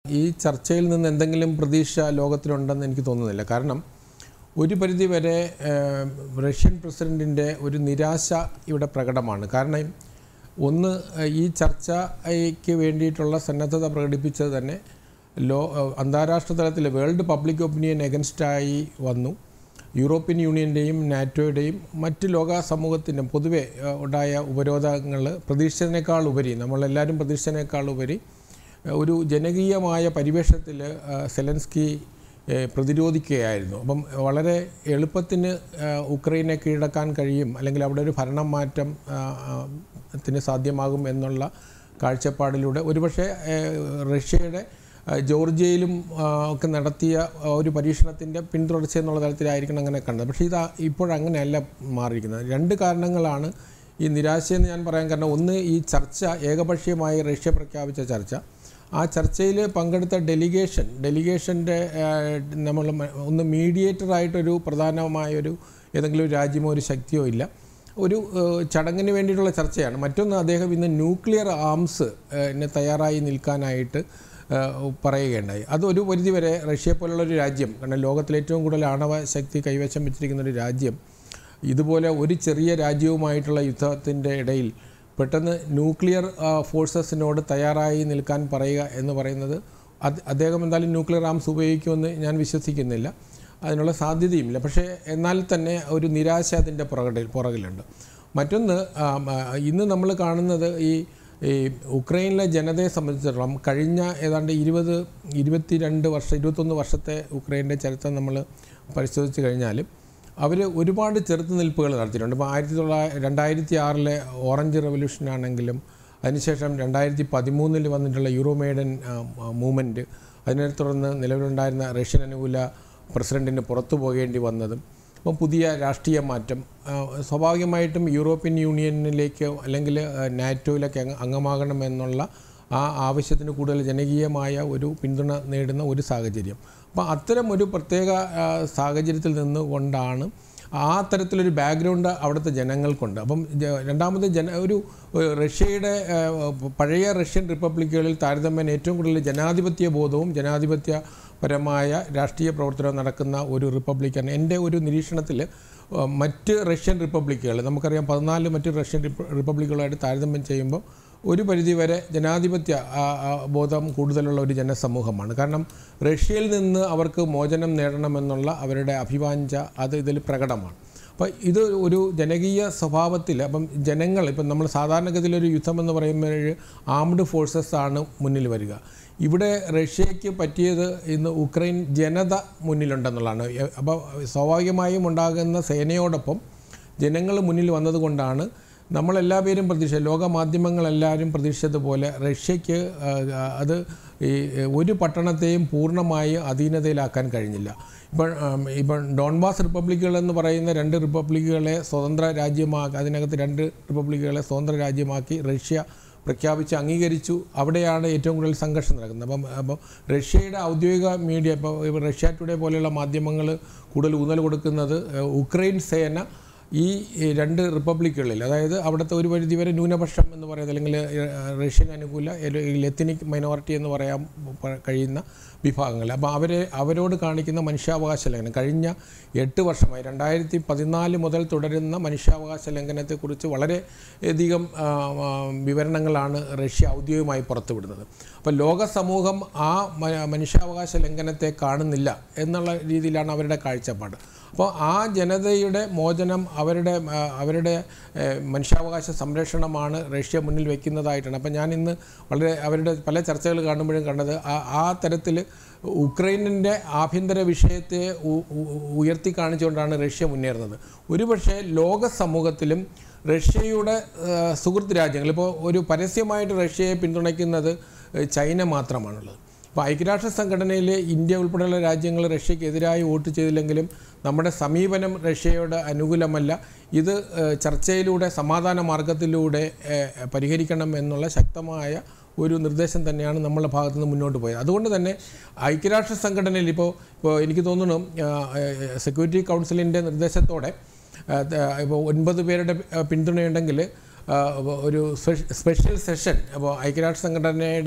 ഈ ചർച്ചയിൽ നിന്ന് എന്തെങ്കിലും പ്രതീക്ഷ ലോകത്തിലുണ്ടെന്ന് എനിക്ക് തോന്നുന്നില്ല കാരണം ഒരു പരിധി വരെ ഏഹ്, റഷ്യൻ പ്രസിഡൻറ്റിൻ്റെ ഒരു നിരാശ ഇവിടെ പ്രകടമാണ് കാരണം ഒന്ന് ഏഹ്, ഈ ചർച്ചയ്ക്ക് വേണ്ടിയിട്ടുള്ള സന്നദ്ധത പ്രകടിപ്പിച്ചത് തന്നെ ലോ ഏഹ്, അന്താരാഷ്ട്ര തലത്തിൽ വേൾഡ് പബ്ലിക് ഒപ്പീനിയൻ എഗൻസ്റ്റായി വന്നു യൂറോപ്യൻ യൂണിയൻ്റെയും നാറ്റോയുടെയും മറ്റ് ലോക സമൂഹത്തിൻ്റെ പൊതുവെ ഏഹ്, ഉണ്ടായ ഉപരോധങ്ങൾ പ്രതീക്ഷിച്ചതിനേക്കാൾ ഉപരി നമ്മളെല്ലാവരും പ്രതീക്ഷിച്ചതിനേക്കാൾ ഉപരി ഏഹ്, ഒരു ജനകീയമായ പരിവേഷത്തിൽ സെലൻസ്കി ഏഹ്, പ്രതിരോധിക്കുകയായിരുന്നു അപ്പം വളരെ എളുപ്പത്തിന് ഏഹ്, ഉക്രൈനെ കീഴടക്കാൻ കഴിയും അല്ലെങ്കിൽ അവിടെ ഒരു ഭരണം മാറ്റം ആ, ആ, ത്തിന് സാധ്യമാകും എന്നുള്ള കാഴ്ചപ്പാടിലൂടെ ഒരുപക്ഷെ ഏഹ്, റഷ്യയുടെ ആ, ജോർജിയയിലും ആ, ഒക്കെ നടത്തിയ ആ, ഒരു പരീക്ഷണത്തിൻ്റെ പിന്തുടർച്ച എന്നുള്ള തലത്തിലായിരിക്കണം അങ്ങനെ കണ്ടത് പക്ഷേ ഇത് ഇപ്പോഴങ്ങനെയല്ല മാറിയിരിക്കുന്നത് രണ്ട് കാരണങ്ങളാണ് ഈ നിരാശയെന്ന് ഞാൻ പറയാൻ കാരണം ഒന്ന് ഈ ചർച്ച ഏകപക്ഷീയമായി റഷ്യ പ്രഖ്യാപിച്ച ചർച്ച ആ ചർച്ചയിൽ പങ്കെടുത്ത ഡെലിഗേഷൻ ഡെലിഗേഷൻ്റെ നമ്മൾ മ- ഒന്ന് മീഡിയേറ്ററായിട്ടൊരു പ്രധാനമായൊരു ഏതെങ്കിലും ഒരു രാജ്യമോ ഒരു ശക്തിയോ ഇല്ല ഒരു ഏഹ്, ചടങ്ങിന് വേണ്ടിയിട്ടുള്ള ചർച്ചയാണ് മറ്റൊന്ന് അദ്ദേഹം ഇന്ന് ന്യൂക്ലിയർ ആംസ് ന് തയ്യാറായി നിൽക്കാനായിട്ട് ഏഹ്, പറയുകയുണ്ടായി അത് ഒരു പരിധിവരെ റഷ്യ പോലുള്ള ഒരു രാജ്യം കാരണം ലോകത്തിലെ ഏറ്റവും കൂടുതൽ ആണവ ശക്തി കൈവശം വെച്ചിരിക്കുന്ന ഒരു രാജ്യം ഇതുപോലെ ഒരു ചെറിയ രാജ്യവുമായിട്ടുള്ള യുദ്ധത്തിൻ്റെ ഇടയിൽ പെട്ടെന്ന് ന്യൂക്ലിയർ ആ, ഫോഴ്സസിനോട് തയ്യാറായി നിൽക്കാൻ പറയുക എന്ന് പറയുന്നത് അത് അദ്ദേഹം എന്തായാലും ന്യൂക്ലിയർ ആംസ് ഉപയോഗിക്കുമെന്ന് ഞാൻ വിശ്വസിക്കുന്നില്ല അതിനുള്ള സാധ്യതയുമില്ല പക്ഷേ എന്നാൽ തന്നെ ഒരു നിരാശ അതിൻ്റെ പുറകിൽ പുറകിലുണ്ട് മറ്റൊന്ന് ആ, ആ, ഇന്ന് നമ്മൾ കാണുന്നത് ഈ ഈ ഉക്രൈനിലെ ജനതയെ സംബന്ധിച്ചിടത്തോളം കഴിഞ്ഞ ഏതാണ്ട് ഇരുപത് ഇരുപത്തിരണ്ട് വർഷം ഇരുപത്തൊന്ന് വർഷത്തെ ഉക്രൈൻ്റെ ചരിത്രം നമ്മൾ പരിശോധിച്ച് കഴിഞ്ഞാൽ അവർ ഒരുപാട് ചെറുത്തുനിൽപ്പുകൾ നടത്തിയിട്ടുണ്ട് ഇപ്പോൾ ആയിരത്തി തൊള്ളായിരത്തി രണ്ടായിരത്തി ആറിലെ ഓറഞ്ച് റെവല്യൂഷൻ ആണെങ്കിലും അതിനുശേഷം രണ്ടായിരത്തി പതിമൂന്നിൽ വന്നിട്ടുള്ള യൂറോമേഡൻ മൂവ്മെൻറ്റ് അതിനെ തുടർന്ന് നിലവിലുണ്ടായിരുന്ന റഷ്യൻ അനുകൂല പ്രസിഡൻറ്റിന് പുറത്തു പോകേണ്ടി വന്നതും അപ്പം പുതിയ രാഷ്ട്രീയ മാറ്റം ആ, സ്വാഭാവികമായിട്ടും യൂറോപ്യൻ യൂണിയനിലേക്ക് അല്ലെങ്കിൽ ആ, നാറ്റോയിലേക്ക് അംഗ- അംഗമാകണമെന്നുള്ള ആ ആവശ്യത്തിന് കൂടുതൽ ജനകീയമായ ഒരു പിന്തുണ നേടുന്ന ഒരു സാഹചര്യം അപ്പോൾ അത്തരം ഒരു പ്രത്യേക ആ, സാഹചര്യത്തിൽ നിന്നുകൊണ്ടാണ് ആ തരത്തിലൊരു ബാക്ക്ഗ്രൗണ്ട് അവിടുത്തെ ജനങ്ങൾക്കുണ്ട് അപ്പം ജ- രണ്ടാമത് ജന ഒരു ഒരു റഷ്യയുടെ ആ, പഴയ റഷ്യൻ റിപ്പബ്ലിക്കുകളിൽ താരതമ്യേന ഏറ്റവും കൂടുതൽ ജനാധിപത്യ ബോധവും ജനാധിപത്യപരമായ രാഷ്ട്രീയ പ്രവർത്തനം നടക്കുന്ന ഒരു റിപ്പബ്ലിക്കാണ് എൻ്റെ ഒരു നിരീക്ഷണത്തിൽ ആ, മറ്റ് റഷ്യൻ റിപ്പബ്ലിക്കുകൾ നമുക്കറിയാം പതിനാല് മറ്റ് റഷ്യൻ റിപ്പ- റിപ്പബ്ലിക്കുകളായിട്ട് താരതമ്യം ചെയ്യുമ്പോൾ ഒരു പരിധിവരെ ജനാധിപത്യ ആ, ആ, ബോധം കൂടുതലുള്ള ഒരു ജനസമൂഹമാണ് കാരണം റഷ്യയിൽ നിന്ന് അവർക്ക് മോചനം നേടണമെന്നുള്ള അവരുടെ അഭിവാഞ്ച അത് ഇതിൽ പ്രകടമാണ് അപ്പോൾ ഇത് ഒരു ജനകീയ സ്വഭാവത്തിൽ അപ്പം ജനങ്ങൾ ഇപ്പം നമ്മൾ സാധാരണഗതിയിൽ ഒരു യുദ്ധം എന്ന് പറയുമ്പോൾ ആംഡ് ഫോഴ്സസ് ആണ് മുന്നിൽ വരിക ഇവിടെ റഷ്യയ്ക്ക് പറ്റിയത് ഇന്ന് ഉക്രൈൻ ജനത മുന്നിലുണ്ടെന്നുള്ളതാണ് എ- അപ്പോൾ സ്വാഭാവികമായും ഉണ്ടാകുന്ന സേനയോടൊപ്പം ജനങ്ങൾ മുന്നിൽ വന്നതുകൊണ്ടാണ് നമ്മളെല്ലാ പേരും പ്രതീക്ഷ ലോക മാധ്യമങ്ങളെല്ലാവരും പ്രതീക്ഷിച്ചതുപോലെ റഷ്യയ്ക്ക് ആ, ആ, അത് ഈ ഒരു പട്ടണത്തെയും പൂർണ്ണമായി അധീനതയിലാക്കാൻ കഴിഞ്ഞില്ല ഇപ്പം ആം, ഇപ്പം ഡോൺബാസ് റിപ്പബ്ലിക്കുകൾ എന്ന് പറയുന്ന രണ്ട് റിപ്പബ്ലിക്കുകളെ സ്വതന്ത്ര രാജ്യമാക്കി അതിനകത്ത് രണ്ട് റിപ്പബ്ലിക്കുകളെ സ്വതന്ത്ര രാജ്യമാക്കി റഷ്യ പ്രഖ്യാപിച്ച് അംഗീകരിച്ചു അവിടെയാണ് ഏറ്റവും കൂടുതൽ സംഘർഷം നടക്കുന്നത് അപ്പം അപ്പോൾ റഷ്യയുടെ ഔദ്യോഗിക മീഡിയ ഇപ്പോൾ റഷ്യ ടുഡേ പോലെയുള്ള മാധ്യമങ്ങൾ കൂടുതൽ ഊന്നൽ കൊടുക്കുന്നത് ഏഹ്, ഉക്രൈൻ സേന ഈ ഈ രണ്ട് റിപ്പബ്ലിക്കുകളിൽ അതായത് അവിടുത്തെ ഒരു പരിധി വരെ ന്യൂനപക്ഷം എന്ന് പറയുന്നത് അല്ലെങ്കിൽ ഏഹ്, റഷ്യൻ അനുകൂല അല്ലെങ്കിൽ എത്തനിക് മൈനോറിറ്റി എന്ന് പറയാൻ പ- കഴിയുന്ന വിഭാഗങ്ങൾ അപ്പോൾ അവരെ അവരോട് കാണിക്കുന്ന മനുഷ്യാവകാശ ലംഘനം കഴിഞ്ഞ എട്ട് വർഷമായി രണ്ടായിരത്തി പതിനാല് മുതൽ തുടരുന്ന മനുഷ്യാവകാശ ലംഘനത്തെക്കുറിച്ച് വളരെ അധികം ആ, ആ, വിവരണങ്ങളാണ് റഷ്യ ഔദ്യോഗികമായി പുറത്തുവിടുന്നത് അപ്പോൾ ലോക സമൂഹം ആ മ- മനുഷ്യാവകാശ ലംഘനത്തെ കാണുന്നില്ല എന്നുള്ള രീതിയിലാണ് അവരുടെ കാഴ്ചപ്പാട് അപ്പോൾ ആ ജനതയുടെ മോചനം അവരുടെ ആ, അവരുടെ ഏഹ്, മനുഷ്യാവകാശ സംരക്ഷണമാണ് റഷ്യ മുന്നിൽ വയ്ക്കുന്നതായിട്ടാണ് അപ്പോൾ ഞാൻ ഇന്ന് വളരെ അവരുടെ പല ചർച്ചകൾ കാണുമ്പോഴും കണ്ടത് ആ ആ തരത്തിൽ ഉക്രൈനിൻ്റെ ആഭ്യന്തര വിഷയത്തെ ഉ- ഉ- ഉയർത്തി കാണിച്ചുകൊണ്ടാണ് റഷ്യ മുന്നേറുന്നത് ഒരുപക്ഷെ ലോക സമൂഹത്തിലും റഷ്യയുടെ ആ, സുഹൃത്ത് രാജ്യങ്ങൾ ഇപ്പോൾ ഒരു പരസ്യമായിട്ട് റഷ്യയെ പിന്തുണയ്ക്കുന്നത് ഏഹ്, ചൈന മാത്രമാണുള്ളത് അപ്പോൾ ഐക്യരാഷ്ട്ര സംഘടനയിൽ ഇന്ത്യ ഉൾപ്പെടെയുള്ള രാജ്യങ്ങൾ റഷ്യക്കെതിരായി വോട്ട് ചെയ്തില്ലെങ്കിലും നമ്മുടെ സമീപനം റഷ്യയോട് അനുകൂലമല്ല ഇത് ഏഹ്, ചർച്ചയിലൂടെ സമാധാന മാർഗത്തിലൂടെ ഏഹ്, പരിഹരിക്കണം എന്നുള്ള ശക്തമായ ഒരു നിർദ്ദേശം തന്നെയാണ് നമ്മളുടെ ഭാഗത്തു നിന്ന് മുന്നോട്ട് പോയത് അതുകൊണ്ട് തന്നെ ഐക്യരാഷ്ട്ര സംഘടനയിൽ ഇപ്പോൾ ഇപ്പോൾ എനിക്ക് തോന്നുന്നു സെക്യൂരിറ്റി കൗൺസിലിൻ്റെ നിർദ്ദേശത്തോടെ ഇപ്പോൾ ഒൻപത് പേരുടെ ആ, പിന്തുണയുണ്ടെങ്കിൽ ആ, ഒരു സ്പെഷ്യൽ സെഷൻ അപ്പോൾ ഐക്യരാഷ്ട്ര സംഘടനയുടെ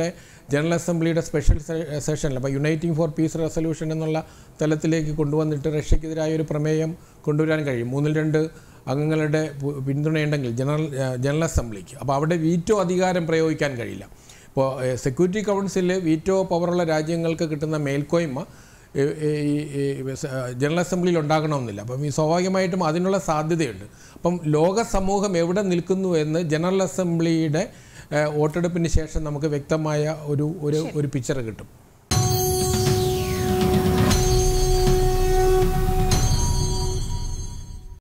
ജനറൽ അസംബ്ലിയുടെ സ്പെഷ്യൽ സെഷനിൽ അപ്പോൾ യുണൈറ്റിംഗ് ഫോർ പീസ് റെസൊല്യൂഷൻ എന്നുള്ള തലത്തിലേക്ക് കൊണ്ടുവന്നിട്ട് റഷ്യക്കെതിരായ ഒരു പ്രമേയം കൊണ്ടുവരാൻ കഴിയും മൂന്നിൽ രണ്ട് അംഗങ്ങളുടെ പു- പിന്തുണയുണ്ടെങ്കിൽ ജനറൽ ഏഹ്, ജനറൽ അസംബ്ലിക്ക് അപ്പോൾ അവിടെ വീറ്റോ അധികാരം പ്രയോഗിക്കാൻ കഴിയില്ല ഇപ്പോൾ ഏഹ്, സെക്യൂരിറ്റി കൗൺസിലിൽ വീറ്റോ പവറുള്ള രാജ്യങ്ങൾക്ക് കിട്ടുന്ന മേൽക്കോയ്മ ഏഹ്, ഈ ഈ സ- ജനറൽ അസംബ്ലിയിൽ ഉണ്ടാകണമെന്നില്ല അപ്പം ഈ സ്വാഭാവികമായിട്ടും അതിനുള്ള സാധ്യതയുണ്ട് അപ്പം ലോക സമൂഹം എവിടെ നിൽക്കുന്നു എന്ന് ജനറൽ അസംബ്ലിയുടെ ഏഹ്, വോട്ടെടുപ്പിന് ശേഷം നമുക്ക് വ്യക്തമായ ഒരു ഒരു ഒരു പിക്ചർ കിട്ടും